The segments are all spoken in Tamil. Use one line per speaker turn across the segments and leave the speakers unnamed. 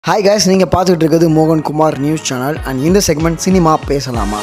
ஹாய் guys நீங்கள் பார்த்துக்கிட்டு இருக்கிறது மோகன் குமார் நியூஸ் சேனல் அண்ட் இந்த செக்மெண்ட் சினிமா பேசலாமா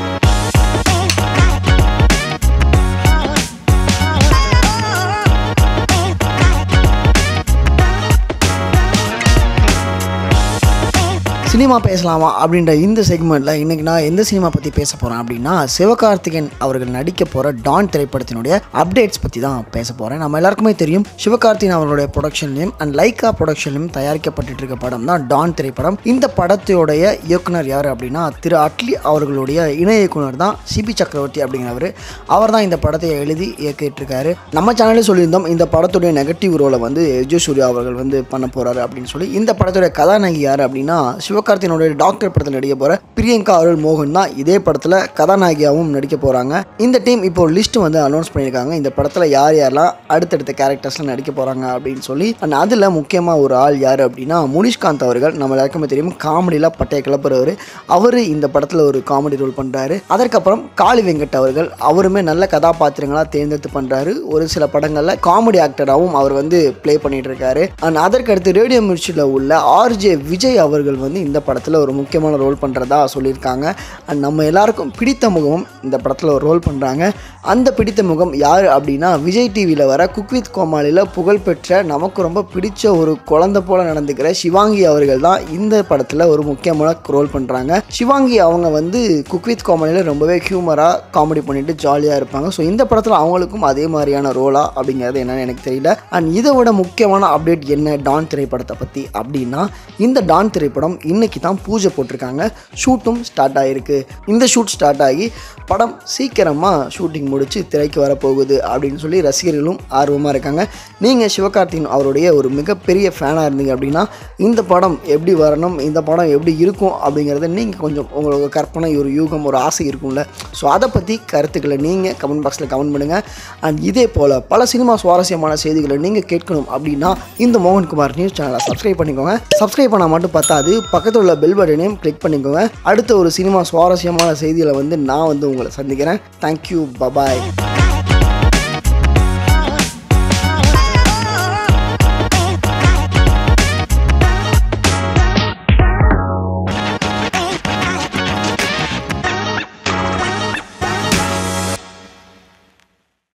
சினிமா பேசலாமா அப்படின்ற இந்த செக்மெண்ட்டில் இன்றைக்கி நான் எந்த சினிமா பற்றி பேச போகிறேன் அப்படின்னா சிவகார்த்திகேயன் அவர்கள் நடிக்க போகிற டான் திரைப்படத்தினுடைய அப்டேட்ஸ் பற்றி தான் பேச போகிறேன் நம்ம எல்லாருக்குமே தெரியும் சிவகார்த்திகேயன் அவர்களுடைய ப்ரொடக்ஷன்லையும் அண்ட் லைக்கா ப்ரொடக்ஷன்லையும் தயாரிக்கப்பட்டு இருக்க படம் தான் டான் திரைப்படம் இந்த படத்தோடைய இயக்குனர் யார் அப்படின்னா திரு அட்லி அவர்களுடைய இணை இயக்குனர் தான் சிபி சக்கரவர்த்தி அப்படிங்கிறவர் அவர் தான் இந்த படத்தை எழுதி இயக்கிட்டு இருக்காரு நம்ம சேனலே சொல்லியிருந்தோம் இந்த படத்துடைய நெகட்டிவ் ரோலை வந்து விஜய் சூர்யா அவர்கள் வந்து பண்ண போகிறாரு அப்படின்னு சொல்லி இந்த படத்துடைய கதாநாயகி யார் அப்படின்னா சிவகார்த்தியனுடைய டாக்டர் படத்தில் நடிக்க போகிற பிரியங்கா அருள் மோகன் தான் இதே படத்தில் கதாநாயகியாகவும் நடிக்க போகிறாங்க இந்த டீம் இப்போ லிஸ்ட் வந்து அனௌன்ஸ் பண்ணியிருக்காங்க இந்த படத்தில் யார் யாரெல்லாம் அடுத்தடுத்த கேரக்டர்ஸ்லாம் நடிக்க போகிறாங்க அப்படின்னு சொல்லி அண்ட் அதில் முக்கியமாக ஒரு ஆள் யார் அப்படின்னா முனிஷ்காந்த் அவர்கள் நம்ம எல்லாருக்குமே தெரியும் காமெடியில் பட்டைய கிளப்புறவர் அவர் இந்த படத்தில் ஒரு காமெடி ரோல் பண்ணுறாரு அதற்கப்புறம் காளி வெங்கட் அவர்கள் அவருமே நல்ல கதாபாத்திரங்களாக தேர்ந்தெடுத்து பண்ணுறாரு ஒரு சில படங்களில் காமெடி ஆக்டராகவும் அவர் வந்து ப்ளே பண்ணிட்டு இருக்காரு அண்ட் அதற்கடுத்து ரேடியோ மிர்ச்சியில் உள்ள ஆர்ஜே விஜய் அவர்கள் வந்து இந்த படத்தில் ஒரு முக்கியமான ரோல் பண்ணுறதா சொல்லியிருக்காங்க அண்ட் நம்ம எல்லாருக்கும் பிடித்த முகமும் இந்த படத்தில் ஒரு ரோல் பண்ணுறாங்க அந்த பிடித்த முகம் யார் அப்படின்னா விஜய் டிவியில் வர குக் வித் கோமாளியில் புகழ்பெற்ற நமக்கு ரொம்ப பிடிச்ச ஒரு குழந்தை போல நடந்துக்கிற சிவாங்கி அவர்கள் தான் இந்த படத்தில் ஒரு முக்கியமான ரோல் பண்ணுறாங்க சிவாங்கி அவங்க வந்து குக் வித் கோமாளியில் ரொம்பவே ஹியூமராக காமெடி பண்ணிட்டு ஜாலியாக இருப்பாங்க ஸோ இந்த படத்தில் அவங்களுக்கும் அதே மாதிரியான ரோலா அப்படிங்கிறது என்னன்னு எனக்கு தெரியல அண்ட் இதை விட முக்கியமான அப்டேட் என்ன டான் திரைப்படத்தை பற்றி அப்படின்னா இந்த டான் திரைப்படம் இன்னைக்கு தான் பூஜை போட்டிருக்காங்க ஷூட்டும் ஸ்டார்ட் ஆகிருக்கு இந்த ஷூட் ஸ்டார்ட் ஆகி படம் சீக்கிரமாக ஷூட்டிங் முடித்து திரைக்கு வரப்போகுது அப்படின்னு சொல்லி ரசிகர்களும் ஆர்வமாக இருக்காங்க நீங்கள் சிவகார்த்திகேயன் அவருடைய ஒரு மிகப்பெரிய ஃபேனாக இருந்தீங்க அப்படின்னா இந்த படம் எப்படி வரணும் இந்த படம் எப்படி இருக்கும் அப்படிங்கிறத நீங்கள் கொஞ்சம் உங்களுக்கு கற்பனை ஒரு யூகம் ஒரு ஆசை இருக்கும்ல ஸோ அதை பற்றி கருத்துக்களை நீங்கள் கமெண்ட் பாக்ஸில் கமெண்ட் பண்ணுங்கள் அண்ட் இதே போல் பல சினிமா சுவாரஸ்யமான செய்திகளை நீங்கள் கேட்கணும் அப்படின்னா இந்த மோகன்குமார் நியூஸ் சேனலை சப்ஸ்கிரைப் பண்ணிக்கோங்க சப்ஸ்கிரைப் பண்ணால் மட்டும் பத்தாது பக்கத்தில் உள்ள பெல் பட்டனையும் கிளிக் பண்ணிக்கோங்க அடுத்த ஒரு சினிமா சுவாரஸ்யமான செய்திகளை வந்து நான் வந்து உங்களை சந்திக்கிறேன் தேங்க்யூ பபாய்